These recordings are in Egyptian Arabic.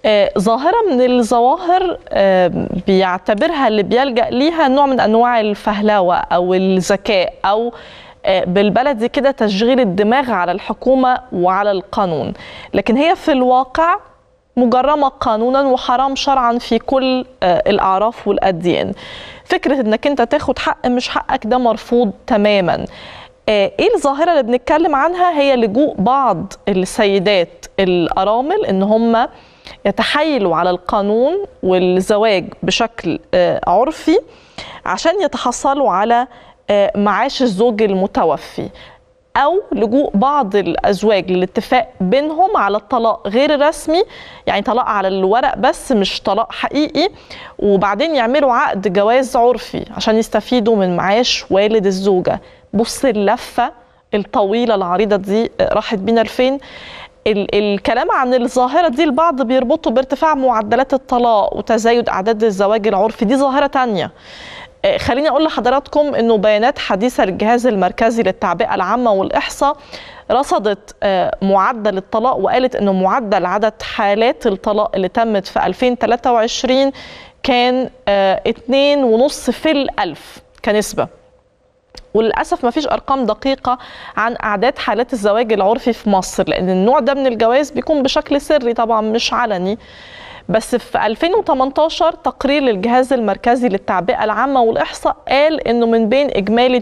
آه، ظاهرة من الظواهر آه، بيعتبرها اللي بيلجأ ليها نوع من أنواع الفهلوة أو الذكاء أو آه، بالبلدي كده تشغيل الدماغ على الحكومة وعلى القانون لكن هي في الواقع مجرمة قانونا وحرام شرعا في كل آه، الأعراف والأديان فكرة انك انت تاخد حق مش حقك ده مرفوض تماما آه، ايه الظاهرة اللي بنتكلم عنها هي لجوء بعض السيدات الأرامل ان هم يتحايلوا على القانون والزواج بشكل آه، عرفي عشان يتحصلوا على آه، معاش الزوج المتوفي او لجوء بعض الازواج للاتفاق بينهم على الطلاق غير الرسمي يعني طلاق على الورق بس مش طلاق حقيقي وبعدين يعملوا عقد جواز عرفي عشان يستفيدوا من معاش والد الزوجه بص اللفه الطويله العريضه دي آه، راحت بينا لفين ال- الكلام عن الظاهرة دي البعض بيربطه بارتفاع معدلات الطلاق وتزايد أعداد الزواج العرفي دي ظاهرة تانية آه، خليني أقول لحضراتكم أنه بيانات حديثة للجهاز المركزي للتعبئة العامة والإحصاء رصدت آه، معدل الطلاق وقالت أنه معدل عدد حالات الطلاق اللي تمت في 2023 كان آه، اتنين ونص في الألف كنسبة وللاسف ما فيش ارقام دقيقه عن اعداد حالات الزواج العرفي في مصر لان النوع ده من الجواز بيكون بشكل سري طبعا مش علني بس في 2018 تقرير للجهاز المركزي للتعبئه العامه والاحصاء قال انه من بين اجمالي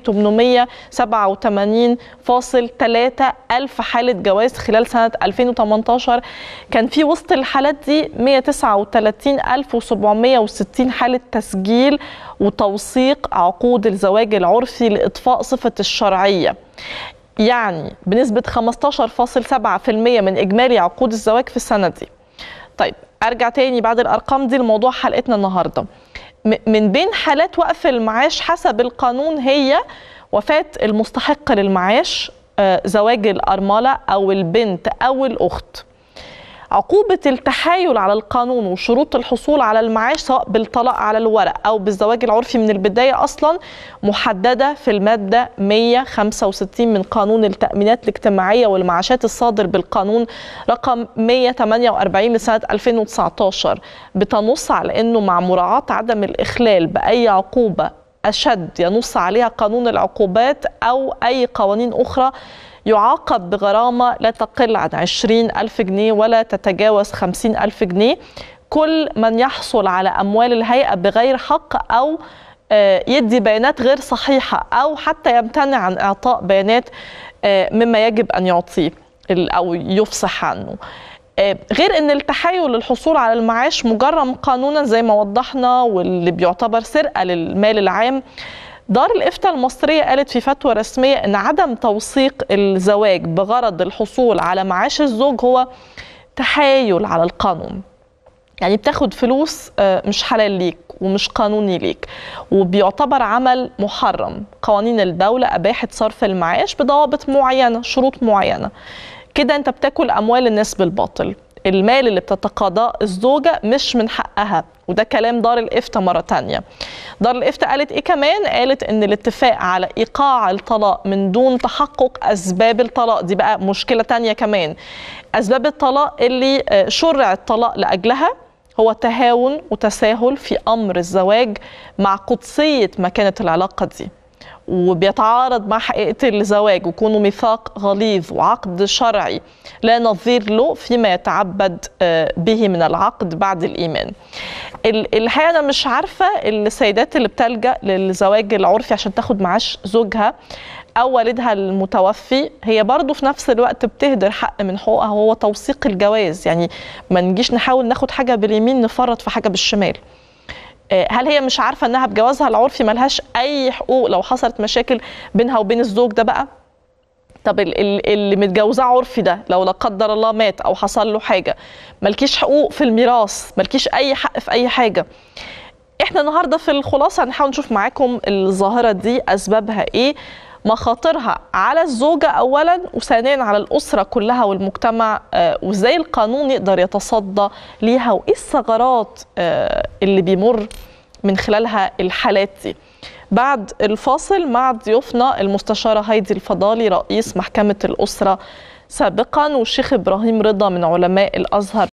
887.3 الف حاله جواز خلال سنه 2018 كان في وسط الحالات دي 139760 حاله تسجيل وتوثيق عقود الزواج العرفي لاطفاء صفه الشرعيه يعني بنسبه 15.7% من اجمالي عقود الزواج في السنه دي طيب ارجع تاني بعد الارقام دي لموضوع حلقتنا النهارده م- من بين حالات وقف المعاش حسب القانون هي وفاه المستحق للمعاش آه، زواج الارمله او البنت او الاخت عقوبة التحايل على القانون وشروط الحصول على المعاش سواء بالطلاق على الورق أو بالزواج العرفي من البداية أصلا محددة في المادة 165 من قانون التأمينات الاجتماعية والمعاشات الصادر بالقانون رقم 148 لسنة 2019 بتنص على أنه مع مراعاة عدم الإخلال بأي عقوبة أشد ينص عليها قانون العقوبات أو أي قوانين أخرى يعاقب بغرامة لا تقل عن 20 ألف جنيه ولا تتجاوز 50 ألف جنيه كل من يحصل على أموال الهيئة بغير حق أو آه، يدي بيانات غير صحيحة أو حتى يمتنع عن إعطاء بيانات آه، مما يجب أن يعطيه ال- أو يفصح عنه آه، غير ان التحايل للحصول على المعاش مجرم قانونا زي ما وضحنا واللي بيعتبر سرقه للمال العام دار الافتاء المصريه قالت في فتوى رسميه ان عدم توثيق الزواج بغرض الحصول على معاش الزوج هو تحايل على القانون يعني بتاخد فلوس آه، مش حلال ليك ومش قانوني ليك وبيعتبر عمل محرم قوانين الدولة أباحت صرف المعاش بضوابط معينة شروط معينة كده انت بتاكل أموال الناس بالباطل المال اللي بتتقاضاه الزوجة مش من حقها وده كلام دار الإفتاء مرة تانية دار الإفتاء قالت إيه كمان قالت إن الاتفاق على إيقاع الطلاق من دون تحقق أسباب الطلاق دي بقى مشكلة تانية كمان أسباب الطلاق اللي آه، شرع الطلاق لأجلها هو تهاون وتساهل في امر الزواج مع قدسيه مكانه العلاقه دي وبيتعارض مع حقيقه الزواج وكونه ميثاق غليظ وعقد شرعي لا نظير له فيما يتعبد آه، به من العقد بعد الايمان. ال- الحقيقه انا مش عارفه السيدات اللي بتلجا للزواج العرفي عشان تاخد معاش زوجها او والدها المتوفي هي برضه في نفس الوقت بتهدر حق من حقوقها وهو توثيق الجواز يعني ما نجيش نحاول ناخد حاجه باليمين نفرط في حاجه بالشمال آه، هل هي مش عارفه انها بجوازها العرفي ملهاش اي حقوق لو حصلت مشاكل بينها وبين الزوج ده بقى طب ال- ال- اللي متجوزاه عرفي ده لو لا قدر الله مات او حصل له حاجه ملكيش حقوق في الميراث ملكيش اي حق في اي حاجه احنا النهارده في الخلاصه هنحاول نشوف معاكم الظاهره دي اسبابها ايه مخاطرها على الزوجه اولا وثانيا على الاسره كلها والمجتمع آه، وازاي القانون يقدر يتصدى ليها وايه الثغرات آه، اللي بيمر من خلالها الحالات دي بعد الفاصل مع ضيوفنا المستشاره هايدي الفضالي رئيس محكمه الاسره سابقا والشيخ ابراهيم رضا من علماء الازهر